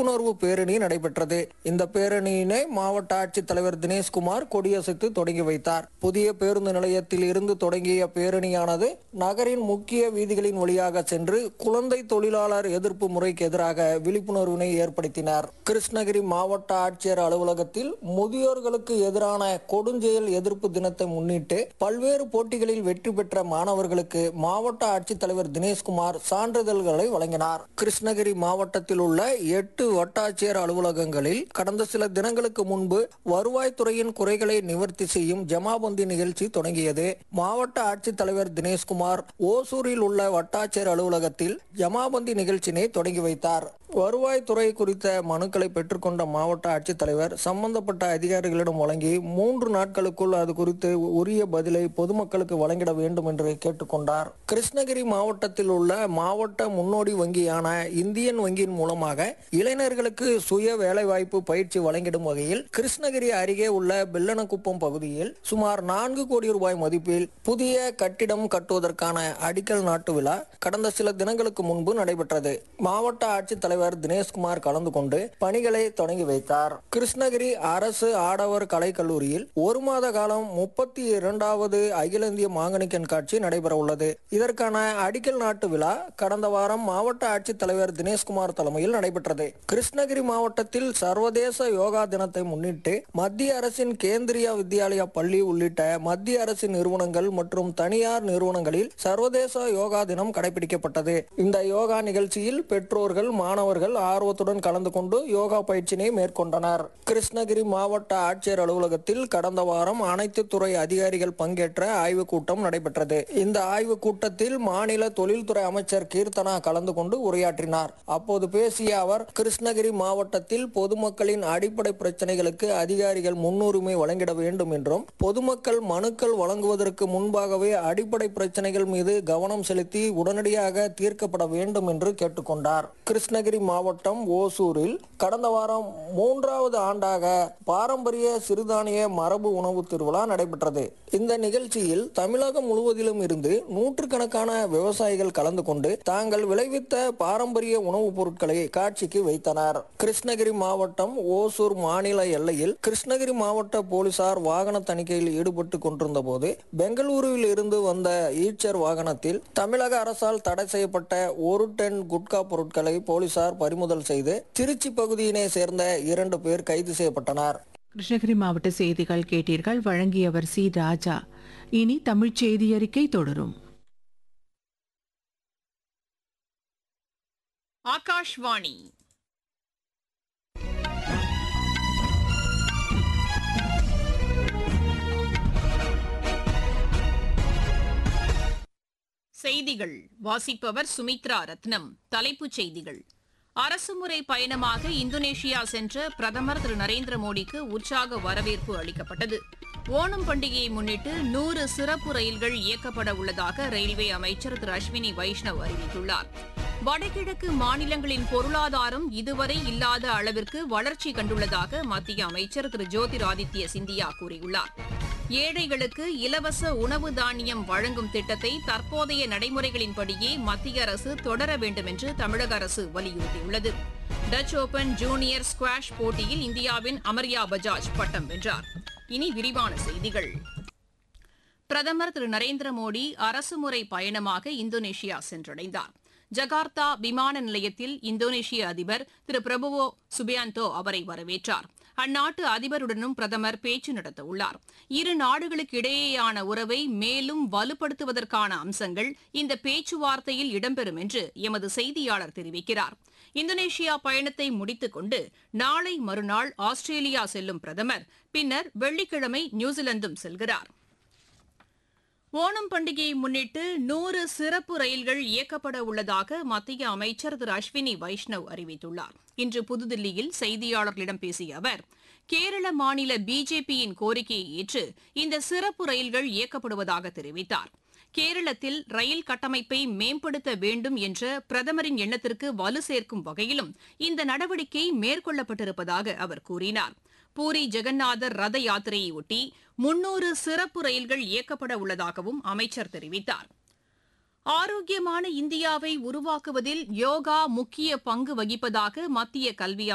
விழிப்புணர்வு பேரணி நடைபெற்றது இந்த பேரணியினை மாவட்ட ஆட்சித்தலைவர் தினேஷ்குமார் கொடியசைத்து தொடங்கி வைத்தார் புதிய பேருந்து நிலையத்தில் இருந்து தொடங்கிய பேரணியானது நகரின் முக்கிய வீதிகளின் வழியாக சென்று குழந்தை தொழிலாளர் எதிர்ப்பு முறைக்கு எதிராக விழிப்புணர்வினை ஏற்படுத்தினார் கிருஷ்ணகிரி மாவட்ட ஆட்சியர் அலுவலகத்தில் முதியோர்களுக்கு எதிரான கொடுஞ்செயல் எதிர்ப்பு தினத்தை முன்னிட்டு பல்வேறு போட்டிகளில் வெற்றி பெற்ற மாணவர்களுக்கு மாவட்ட ஆட்சித்தலைவர் தினேஷ்குமார் சான்றிதழ்களை வழங்கினார் கிருஷ்ணகிரி மாவட்டத்தில் உள்ள எட்டு வட்டாட்சியர் அலுவலகங்களில் கடந்த சில தினங்களுக்கு முன்பு வருவாய்த்துறையின் குறைகளை நிவர்த்தி செய்யும் ஜமாபந்தி நிகழ்ச்சி தொடங்கியது மாவட்ட ஆட்சித்தலைவர் தினேஷ்குமார் ஓசூரில் உள்ள வட்டாட்சியர் அலுவலகத்தில் ஜமாபந்தி நிகழ்ச்சியினை தொடங்கி வைத்தார் வருவாய்த்துறை குறித்த மனுக்களை பெற்றுக்கொண்ட மாவட்ட ஆட்சித்தலைவர் சம்பந்தப்பட்ட அதிகாரிகளிடம் வழங்கி மூன்று நாட்களுக்குள் அது குறித்து உரிய பதிலை பொதுமக்களுக்கு வழங்கிட வேண்டும் என்று கேட்டுக்கொண்டார் கிருஷ்ணகிரி மாவட்டத்தில் உள்ள மாவட்ட முன்னோடி வங்கியான இந்தியன் வங்கியின் மூலமாக இளைஞர்களுக்கு சுய வேலைவாய்ப்பு பயிற்சி வழங்கிடும் வகையில் கிருஷ்ணகிரி அருகே உள்ள பெல்லனக்குப்பம் பகுதியில் சுமார் நான்கு கோடி ரூபாய் மதிப்பில் புதிய கட்டிடம் கட்டுவதற்கான அடிக்கல் நாட்டு விழா கடந்த சில தினங்களுக்கு முன்பு நடைபெற்றது மாவட்ட ஆட்சித்தலைவர் தினேஷ்குமார் கலந்து கொண்டு பணிகளை தொடங்கி வைத்தார் கிருஷ்ணகிரி அரசு ஆடவர் கலைக்கல்லூரியில் ஒரு மாத காலம் முப்பத்தி இரண்டாவது அகில இந்திய மாங்கனி கண்காட்சி நடைபெற உள்ளது இதற்கான அடிக்கல் நாட்டு விழா கடந்த வாரம் மாவட்ட ஆட்சித்தலைவர் தினேஷ்குமார் தலைமையில் நடைபெற்றது கிருஷ்ணகிரி மாவட்டத்தில் சர்வதேச யோகா தினத்தை முன்னிட்டு மத்திய அரசின் கேந்திரிய வித்யாலயா பள்ளி உள்ளிட்ட மத்திய அரசு நிறுவனங்கள் மற்றும் தனியார் நிறுவனங்களில் சர்வதேச யோகா தினம் கடைபிடிக்கப்பட்டது இந்த யோகா நிகழ்ச்சியில் பெற்றோர்கள் மாணவர்கள் ஆர்வத்துடன் கலந்து கொண்டு யோகா பயிற்சியினை மேற்கொண்டனர் கிருஷ்ணகிரி மாவட்ட ஆட்சியர் அலுவலகத்தில் கடந்த வாரம் அனைத்து துறை அதிகாரிகள் பங்கேற்ற ஆய்வுக் கூட்டம் நடைபெற்றது இந்த ஆய்வுக் கூட்டத்தில் மாநில தொழில்துறை அமைச்சர் கீர்த்தனா கலந்து கொண்டு உரையாற்றினார் அப்போது பேசிய அவர் கிருஷ்ணகிரி மாவட்டத்தில் பொதுமக்களின் அடிப்படை பிரச்சனைகளுக்கு அதிகாரிகள் முன்னுரிமை வழங்கிட வேண்டும் என்றும் பொதுமக்கள் மனுக்கள் வழங்குவதற்கு முன்பாகவே அடிப்படை பிரச்சனைகள் மீது கவனம் செலுத்தி உடனடியாக தீர்க்கப்பட வேண்டும் என்று கேட்டுக்கொண்டார் கிருஷ்ணகிரி மாவட்டம் ஓசூரில் கடந்த வாரம் மூன்றாவது ஆண்டாக பாரம்பரிய சிறுதானிய மரபு உணவு திருவிழா நடைபெற்றது இந்த நிகழ்ச்சியில் தமிழகம் முழுவதிலும் இருந்து நூற்றுக்கணக்கான விவசாயிகள் கலந்து கொண்டு தாங்கள் விளைவித்த பாரம்பரிய உணவுப் பொருட்களை காட்சிக்கு வைத்தனர் கிருஷ்ணகிரி மாவட்டம் ஓசூர் மாநில எல்லையில் கிருஷ்ணகிரி மாவட்ட போலீசார் வாகன தணிக்கையில் ஈடுபட்டு கொண்டிருந்த போது பெங்களூருவில் இருந்து வந்த ஈச்சர் வாகனத்தில் தமிழக அரசால் தடை செய்யப்பட்ட ஒரு டன் குட்கா பொருட்களை போலீசார் பறிமுதல் செய்து திருச்சி பகுதியினை சேர்ந்த இரண்டு பேர் கைது செய்யப்பட்டனர் கிருஷ்ணகிரி மாவட்ட செய்திகள் கேட்டீர்கள் வழங்கியவர் சி ராஜா இனி தமிழ்ச் செய்தி அறிக்கை தொடரும் ஆகாஷ்வாணி செய்திகள் வாசிப்பவர் சுமித்ரா ரத்னம் தலைப்புச் செய்திகள் அரசுமுறை பயணமாக இந்தோனேஷியா சென்ற பிரதமர் திரு நரேந்திர மோடிக்கு உற்சாக வரவேற்பு அளிக்கப்பட்டது ஓணம் பண்டிகையை முன்னிட்டு நூறு சிறப்பு ரயில்கள் இயக்கப்பட உள்ளதாக ரயில்வே அமைச்சர் திரு அஸ்வினி வைஷ்ணவ் அறிவித்துள்ளார் வடகிழக்கு மாநிலங்களின் பொருளாதாரம் இதுவரை இல்லாத அளவிற்கு வளர்ச்சி கண்டுள்ளதாக மத்திய அமைச்சர் திரு ஜோதிராதித்ய சிந்தியா கூறியுள்ளார் ஏழைகளுக்கு இலவச உணவு தானியம் வழங்கும் திட்டத்தை தற்போதைய நடைமுறைகளின்படியே மத்திய அரசு தொடர வேண்டும் என்று தமிழக அரசு வலியுறுத்தியுள்ளது டச் ஓபன் ஜூனியர் ஸ்குவாஷ் போட்டியில் இந்தியாவின் அமர்யா பஜாஜ் பட்டம் வென்றார் இனி விரிவான செய்திகள் பிரதமர் திரு நரேந்திர மோடி அரசுமுறை பயணமாக இந்தோனேஷியா சென்றடைந்தார் ஜகார்த்தா விமான நிலையத்தில் இந்தோனேஷிய அதிபர் திரு பிரபுவோ சுபியாந்தோ அவரை வரவேற்றார் அந்நாட்டு அதிபருடனும் பிரதமர் பேச்சு நடத்த உள்ளார் இரு நாடுகளுக்கு இடையேயான உறவை மேலும் வலுப்படுத்துவதற்கான அம்சங்கள் இந்த பேச்சுவார்த்தையில் இடம்பெறும் என்று எமது செய்தியாளர் தெரிவிக்கிறார் இந்தோனேஷியா பயணத்தை முடித்துக் கொண்டு நாளை மறுநாள் ஆஸ்திரேலியா செல்லும் பிரதமர் பின்னர் வெள்ளிக்கிழமை நியூசிலாந்தும் செல்கிறார் ஓணம் பண்டிகையை முன்னிட்டு நூறு சிறப்பு ரயில்கள் இயக்கப்பட உள்ளதாக மத்திய அமைச்சர் திரு அஸ்வினி வைஷ்ணவ் அறிவித்துள்ளார் இன்று புதுதில்லியில் செய்தியாளர்களிடம் பேசிய அவர் கேரள மாநில பிஜேபியின் கோரிக்கையை ஏற்று இந்த சிறப்பு ரயில்கள் இயக்கப்படுவதாக தெரிவித்தார் கேரளத்தில் ரயில் கட்டமைப்பை மேம்படுத்த வேண்டும் என்ற பிரதமரின் எண்ணத்திற்கு வலு சேர்க்கும் வகையிலும் இந்த நடவடிக்கை மேற்கொள்ளப்பட்டிருப்பதாக அவர் கூறினார் பூரி ஜெகநாதர் ரத யாத்திரையொட்டி முன்னூறு சிறப்பு ரயில்கள் இயக்கப்பட உள்ளதாகவும் அமைச்சர் தெரிவித்தார் ஆரோக்கியமான இந்தியாவை உருவாக்குவதில் யோகா முக்கிய பங்கு வகிப்பதாக மத்திய கல்வி